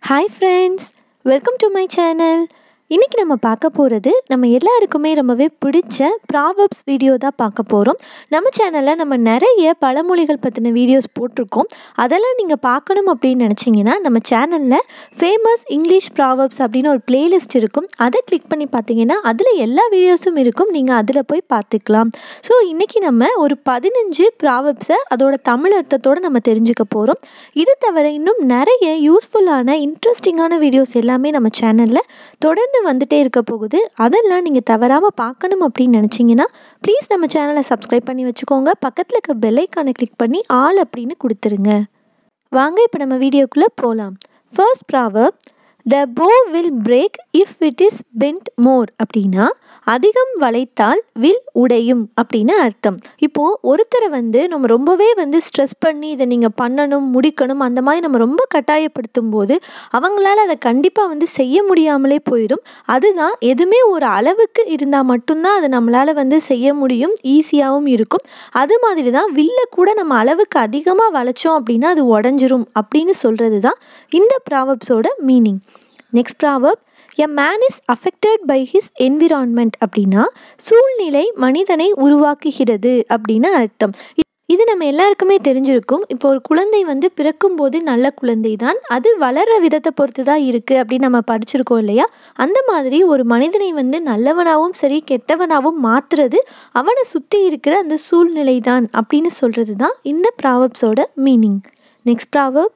hi friends welcome to my channel இன்றைக்கி நம்ம பார்க்க போகிறது நம்ம எல்லாருக்குமே ரொம்பவே பிடிச்ச ப்ராவப்ஸ் வீடியோ தான் பார்க்க போகிறோம் நம்ம சேனலில் நம்ம நிறைய பழமொழிகள் பற்றின வீடியோஸ் போட்டிருக்கோம் அதெல்லாம் நீங்கள் பார்க்கணும் அப்படின்னு நினச்சிங்கன்னா நம்ம சேனலில் ஃபேமஸ் இங்கிலீஷ் ப்ராவப்ஸ் அப்படின்னு ஒரு பிளேலிஸ்ட் இருக்கும் அதை கிளிக் பண்ணி பார்த்தீங்கன்னா அதில் எல்லா வீடியோஸும் இருக்கும் நீங்கள் அதில் போய் பார்த்துக்கலாம் ஸோ இன்றைக்கி நம்ம ஒரு பதினஞ்சு ப்ராவப்ஸை அதோட தமிழ் அர்த்தத்தோடு நம்ம தெரிஞ்சுக்க போகிறோம் இது தவிர இன்னும் நிறைய யூஸ்ஃபுல்லான இன்ட்ரெஸ்டிங்கான வீடியோஸ் எல்லாமே நம்ம சேனலில் தொடர்ந்து வந்துட்டே இருக்க போகுது அதெல்லாம் நீங்கள் தவறாமல் பார்க்கணும் அப்படின்னு நினச்சிங்கன்னா ப்ளீஸ் நம்ம சேனலை சப்ஸ்கிரைப் பண்ணி வச்சுக்கோங்க பக்கத்தில் இருக்க பெல்லைக்கானை கிளிக் பண்ணி ஆல் அப்படின்னு கொடுத்துருங்க வாங்க இப்போ நம்ம வீடியோக்குள்ளே போகலாம் first proverb the bow will break if it is bent more அப்படின்னா அதிகம் வளைத்தால் வில் உடையும் அப்படின்னு அர்த்தம் இப்போது ஒருத்தரை வந்து நம்ம ரொம்பவே வந்து ஸ்ட்ரெஸ் பண்ணி இதை நீங்கள் பண்ணணும் முடிக்கணும் அந்த மாதிரி நம்ம ரொம்ப கட்டாயப்படுத்தும் போது அவங்களால அதை கண்டிப்பாக வந்து செய்ய முடியாமலே போயிடும் அதுதான் எதுவுமே ஒரு அளவுக்கு இருந்தால் மட்டும்தான் அதை நம்மளால் வந்து செய்ய முடியும் ஈஸியாகவும் இருக்கும் அது மாதிரி தான் வில்ல கூட நம்ம அளவுக்கு அதிகமாக வளைச்சோம் அப்படின்னா அது உடஞ்சிரும் அப்படின்னு சொல்கிறது தான் இந்த ப்ராவப்ஸோட meaning next proverb a man is affected by his environment அப்படின்னா சூழ்நிலை மனிதனை உருவாக்குகிறது அப்படின்னு அர்த்தம் இது நம்ம எல்லாருக்குமே தெரிஞ்சிருக்கும் இப்போ ஒரு குழந்தை வந்து பிறக்கும்போது நல்ல குழந்தை தான் அது வளர்கிற விதத்தை பொறுத்து தான் இருக்குது அப்படின்னு நம்ம படிச்சிருக்கோம் இல்லையா அந்த மாதிரி ஒரு மனிதனை வந்து நல்லவனாகவும் சரி கெட்டவனாகவும் மாற்றுறது அவனை சுற்றி இருக்கிற அந்த சூழ்நிலை தான் அப்படின்னு சொல்கிறது தான் இந்த ப்ராவப்ஸோட meaning next proverb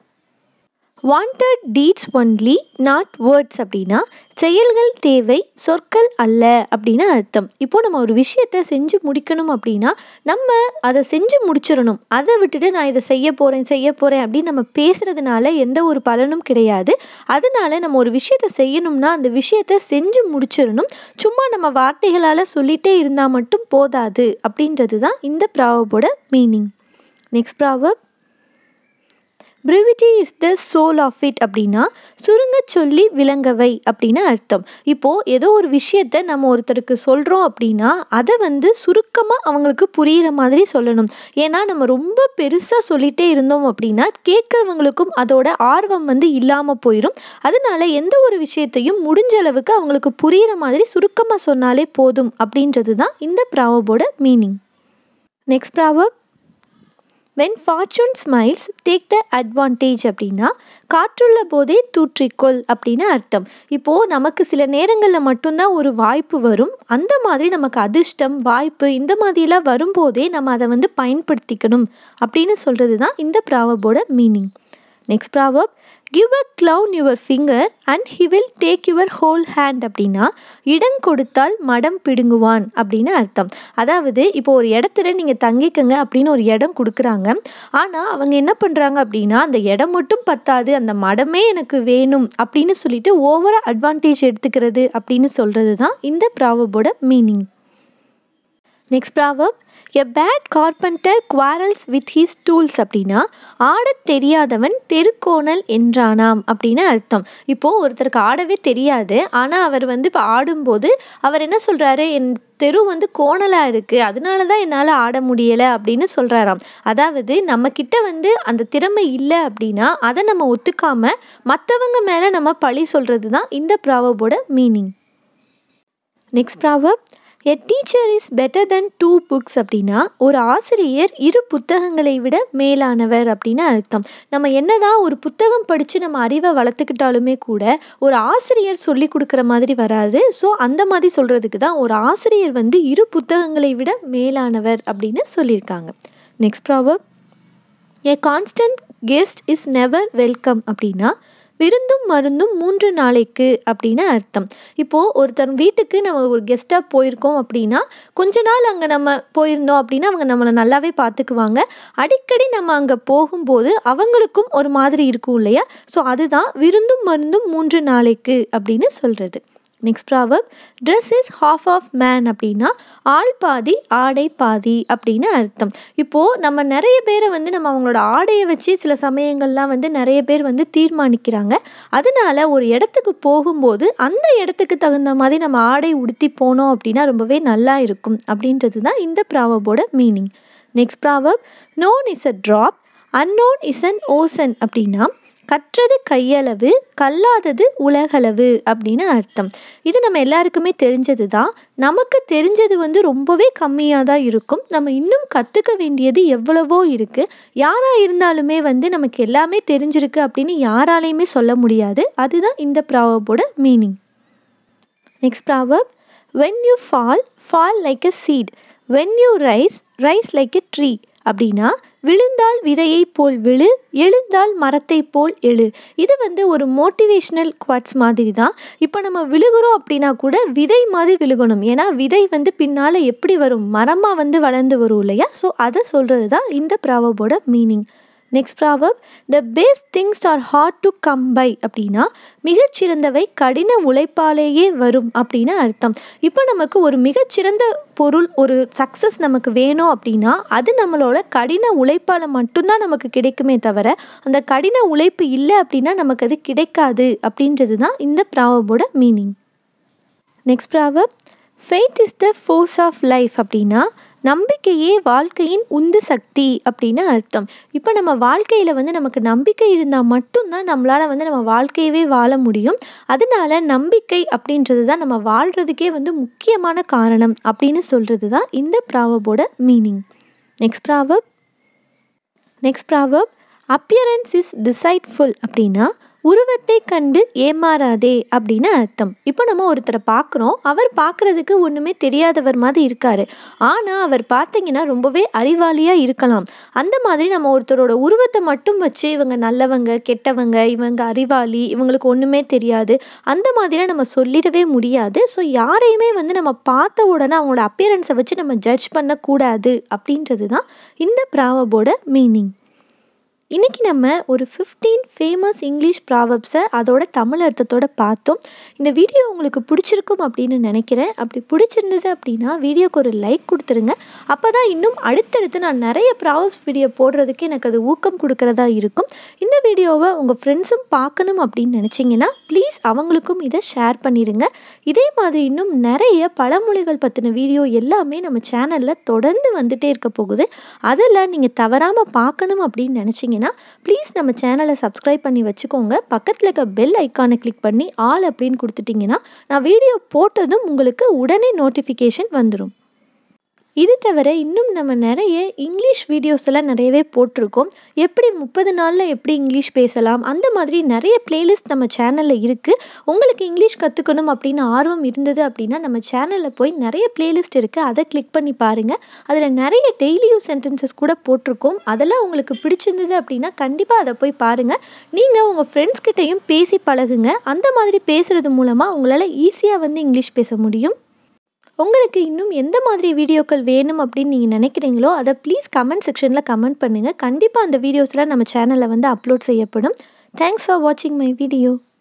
wanted deeds only not words அப்படின்னா செயல்கள் தேவை சொற்கள் அல்ல அப்படின்னு அர்த்தம் இப்போது நம்ம ஒரு விஷயத்தை செஞ்சு முடிக்கணும் அப்படின்னா நம்ம அதை செஞ்சு முடிச்சிடணும் அதை விட்டுட்டு நான் இதை செய்ய போகிறேன் செய்ய போகிறேன் அப்படின்னு நம்ம பேசுகிறதுனால எந்த ஒரு பலனும் கிடையாது அதனால நம்ம ஒரு விஷயத்தை செய்யணும்னா அந்த விஷயத்தை செஞ்சு முடிச்சிடணும் சும்மா நம்ம வார்த்தைகளால் சொல்லிகிட்டே இருந்தால் மட்டும் போதாது அப்படின்றது தான் இந்த ப்ராவபோட meaning next proverb brevity is the soul of wit அப்படின்னா சுருங்க சொல்லி விளங்கவை அப்படின்னு அர்த்தம் இப்போது ஏதோ ஒரு விஷயத்த நம்ம ஒருத்தருக்கு சொல்கிறோம் அப்படின்னா அதை வந்து சுருக்கமாக அவங்களுக்கு புரிகிற மாதிரி சொல்லணும் ஏன்னா நம்ம ரொம்ப பெருசாக சொல்லிகிட்டே இருந்தோம் அப்படின்னா கேட்குறவங்களுக்கும் அதோட ஆர்வம் வந்து இல்லாமல் போயிடும் அதனால எந்த ஒரு விஷயத்தையும் முடிஞ்ச அளவுக்கு அவங்களுக்கு புரிகிற மாதிரி சுருக்கமாக சொன்னாலே போதும் அப்படின்றது தான் இந்த ப்ராவபோட meaning next proverb when fortune smiles take the advantage அப்படின்னா காற்றுள்ள போதே தூற்றிக்கொள் அப்படின்னு அர்த்தம் இப்போது நமக்கு சில நேரங்களில் மட்டும்தான் ஒரு வாய்ப்பு வரும் அந்த மாதிரி நமக்கு அதிர்ஷ்டம் வாய்ப்பு இந்த மாதிரிலாம் வரும்போதே நம்ம அதை வந்து பயன்படுத்திக்கணும் அப்படின்னு சொல்கிறது தான் இந்த ப்ராவபோட meaning next proverb give a clown your finger and he will take your whole hand அப்படின்னா இடம் கொடுத்தால் மடம் பிடுங்குவான் அப்படின்னு அர்த்தம் அதாவது இப்போ ஒரு இடத்துல நீங்கள் தங்கிக்கங்க அப்படின்னு ஒரு இடம் கொடுக்குறாங்க ஆனால் அவங்க என்ன பண்ணுறாங்க அப்படின்னா அந்த இடம் மட்டும் பத்தாது அந்த மடமே எனக்கு வேணும் அப்படின்னு சொல்லிட்டு ஓவராக அட்வான்டேஜ் எடுத்துக்கிறது அப்படின்னு சொல்கிறது தான் இந்த ப்ராவபோட meaning next proverb a bad carpenter quarrels with his tools அப்படின்னா ஆடத் தெரியாதவன் தெருக்கோணல் என்றானாம் அப்படின்னு அர்த்தம் இப்போது ஒருத்தருக்கு ஆடவே தெரியாது ஆனால் அவர் வந்து இப்போ ஆடும்போது அவர் என்ன சொல்கிறாரு என் தெரு வந்து கோணலாக இருக்குது அதனால தான் என்னால் ஆட முடியலை அப்படின்னு சொல்கிறாராம் அதாவது நம்மக்கிட்ட வந்து அந்த திறமை இல்லை அப்படின்னா அதை நம்ம ஒத்துக்காமல் மற்றவங்க மேலே நம்ம பழி சொல்கிறது தான் இந்த ப்ராவபோட meaning next proverb a teacher is better than two books அப்படின்னா ஒரு ஆசிரியர் இரு புத்தகங்களை விட மேலானவர் அப்படின்னு அர்த்தம் நம்ம என்னதான் ஒரு புத்தகம் படித்து நம்ம அறிவை வளர்த்துக்கிட்டாலுமே கூட ஒரு ஆசிரியர் சொல்லி கொடுக்குற மாதிரி வராது ஸோ அந்த மாதிரி சொல்கிறதுக்கு தான் ஒரு ஆசிரியர் வந்து இரு புத்தகங்களை விட மேலானவர் அப்படின்னு சொல்லியிருக்காங்க next proverb a constant guest is never welcome அப்படின்னா விருந்தும் மருந்தும் மூன்று நாளைக்கு அப்படின்னு அர்த்தம் இப்போது ஒருத்தர் வீட்டுக்கு நம்ம ஒரு கெஸ்ட்டாக போயிருக்கோம் அப்படின்னா கொஞ்ச நாள் அங்கே நம்ம போயிருந்தோம் அப்படின்னா அவங்க நம்மளை நல்லாவே பார்த்துக்குவாங்க அடிக்கடி நம்ம அங்கே போகும்போது அவங்களுக்கும் ஒரு மாதிரி இருக்கும் இல்லையா ஸோ அதுதான் விருந்தும் மருந்தும் மூன்று நாளைக்கு அப்படின்னு சொல்கிறது next proverb dress is half of man அப்படின்னா ஆள் பாதி ஆடை பாதி அப்படின்னு அர்த்தம் இப்போது நம்ம நிறைய பேரை வந்து நம்ம அவங்களோட ஆடையை வச்சு சில சமயங்கள்லாம் வந்து நிறைய பேர் வந்து தீர்மானிக்கிறாங்க அதனால ஒரு இடத்துக்கு போகும்போது அந்த இடத்துக்கு தகுந்த மாதிரி நம்ம ஆடை உடுத்தி போனோம் அப்படின்னா ரொம்பவே நல்லா இருக்கும் அப்படின்றது தான் இந்த ப்ராவபோட meaning next proverb known is a drop unknown is an ocean அப்படின்னா கற்றது கையளவு கல்லாதது உலகளவு அப்படின்னு அர்த்தம் இது நம்ம எல்லாருக்குமே தெரிஞ்சது தான் நமக்கு தெரிஞ்சது வந்து ரொம்பவே கம்மியாக தான் இருக்கும் நம்ம இன்னும் கற்றுக்க வேண்டியது எவ்வளவோ இருக்குது யாராக இருந்தாலுமே வந்து நமக்கு எல்லாமே தெரிஞ்சிருக்கு அப்படின்னு யாராலையுமே சொல்ல முடியாது அதுதான் இந்த ப்ராவர்போட meaning next proverb when you fall fall like a seed when you rise rise like a tree அப்படின்னா விழுந்தால் விதையைப் போல் விழு எழுந்தால் மரத்தைப் போல் எழு இது வந்து ஒரு மோட்டிவேஷ்னல் குவாட்ஸ் மாதிரி தான் இப்போ நம்ம விழுகிறோம் அப்படின்னா கூட விதை மாதிரி விழுகணும் ஏன்னா விதை வந்து பின்னால் எப்படி வரும் மரமாக வந்து வளர்ந்து வரும் இல்லையா ஸோ அதை சொல்கிறது தான் இந்த ப்ராவபோட meaning next proverb the best things are hard to come by அப்படின்னா மிகச்சிறந்தவை கடின உழைப்பாலேயே வரும் அப்படின்னு அர்த்தம் இப்போ நமக்கு ஒரு மிகச்சிறந்த பொருள் ஒரு சக்ஸஸ் நமக்கு வேணும் அப்படின்னா அது நம்மளோட கடின உழைப்பால் மட்டும்தான் நமக்கு கிடைக்குமே தவிர அந்த கடின உழைப்பு இல்லை அப்படின்னா நமக்கு அது கிடைக்காது அப்படின்றது தான் இந்த ப்ராவபோட meaning next proverb faith is the force of life அப்படின்னா நம்பிக்கையே வாழ்க்கையின் உந்து சக்தி அப்படின்னு அர்த்தம் இப்போ நம்ம வாழ்க்கையில் வந்து நமக்கு நம்பிக்கை இருந்தால் மட்டும்தான் நம்மளால் வந்து நம்ம வாழ்க்கையவே வாழ முடியும் அதனால நம்பிக்கை அப்படின்றது தான் நம்ம வாழ்கிறதுக்கே வந்து முக்கியமான காரணம் அப்படின்னு சொல்கிறது தான் இந்த ப்ராவபோட meaning next proverb next proverb appearance is deceitful அப்படின்னா உருவத்தை கண்டு ஏமாறாதே அப்படின்னு அர்த்தம் இப்போ நம்ம ஒருத்தரை பார்க்குறோம் அவர் பார்க்குறதுக்கு ஒன்றுமே தெரியாதவர் மாதிரி இருக்கார் ஆனால் அவர் பார்த்தீங்கன்னா ரொம்பவே அறிவாளியாக இருக்கலாம் அந்த மாதிரி நம்ம ஒருத்தரோட உருவத்தை மட்டும் வச்சு இவங்க நல்லவங்க கெட்டவங்க இவங்க அறிவாளி இவங்களுக்கு ஒன்றுமே தெரியாது அந்த மாதிரிலாம் நம்ம சொல்லிடவே முடியாது ஸோ யாரையுமே வந்து நம்ம பார்த்த உடனே அவங்களோட அப்பியரன்ஸை வச்சு நம்ம ஜட்ஜ் பண்ணக்கூடாது அப்படின்றது தான் இந்த ப்ராவபோட மீனிங் இன்றைக்கி நம்ம ஒரு ஃபிஃப்டீன் ஃபேமஸ் இங்கிலீஷ் ப்ராவப்ஸை அதோட தமிழ் அர்த்தத்தோட பார்த்தோம் இந்த வீடியோ உங்களுக்கு பிடிச்சிருக்கும் அப்படின்னு நினைக்கிறேன் அப்படி பிடிச்சிருந்தது அப்படின்னா வீடியோக்கு ஒரு லைக் கொடுத்துருங்க அப்போ தான் இன்னும் அடுத்தடுத்து நான் நிறைய ப்ராவப்ஸ் வீடியோ போடுறதுக்கு எனக்கு அது ஊக்கம் கொடுக்குறதா இருக்கும் இந்த வீடியோவை உங்கள் ஃப்ரெண்ட்ஸும் பார்க்கணும் அப்படின்னு நினச்சிங்கன்னா ப்ளீஸ் அவங்களுக்கும் இதை ஷேர் பண்ணிடுங்க இதே மாதிரி இன்னும் நிறைய பழமொழிகள் பற்றின வீடியோ எல்லாமே நம்ம சேனலில் தொடர்ந்து வந்துகிட்டே இருக்க போகுது அதெல்லாம் நீங்கள் தவறாமல் பார்க்கணும் அப்படின்னு நினச்சிங்கன்னா ப்ளீஸ் நம்ம சேனலை சப்ஸ்கிரைப் பண்ணி வச்சுக்கோங்க பக்கத்தில் இருக்க பெல் ஐக்கானை கிளிக் பண்ணி ஆல் அப்படின்னு கொடுத்துட்டிங்கன்னா நான் வீடியோ போட்டதும் உங்களுக்கு உடனே நோட்டிஃபிகேஷன் வந்துடும் இது தவிர இன்னும் நம்ம நிறைய இங்கிலீஷ் வீடியோஸ் எல்லாம் நிறையவே போட்டிருக்கோம் எப்படி முப்பது நாளில் எப்படி இங்கிலீஷ் பேசலாம் அந்த மாதிரி நிறைய பிளேலிஸ்ட் நம்ம சேனலில் இருக்குது உங்களுக்கு இங்கிலீஷ் கற்றுக்கணும் அப்படின்னு ஆர்வம் இருந்தது அப்படின்னா நம்ம சேனலில் போய் நிறைய பிளேலிஸ்ட் இருக்குது அதை கிளிக் பண்ணி பாருங்கள் அதில் நிறைய டெய்லி யூஸ் சென்டென்சஸ் கூட போட்டிருக்கோம் அதெல்லாம் உங்களுக்கு பிடிச்சிருந்தது அப்படின்னா கண்டிப்பாக அதை போய் பாருங்கள் நீங்கள் உங்கள் ஃப்ரெண்ட்ஸ் கிட்டேயும் பேசி பழகுங்க அந்த மாதிரி பேசுகிறது மூலமாக உங்களால் ஈஸியாக வந்து இங்கிலீஷ் பேச முடியும் உங்களுக்கு இன்னும் எந்த மாதிரி வீடியோக்கள் வேணும் அப்படின்னு நீங்கள் நினைக்கிறீங்களோ அதை ப்ளீஸ் கமெண்ட் செக்ஷனில் கமெண்ட் பண்ணுங்கள் கண்டிப்பாக அந்த வீடியோஸ்லாம் நம்ம சேனலில் வந்து அப்லோட் செய்யப்படும் தேங்க்ஸ் ஃபார் வாட்சிங் மை வீடியோ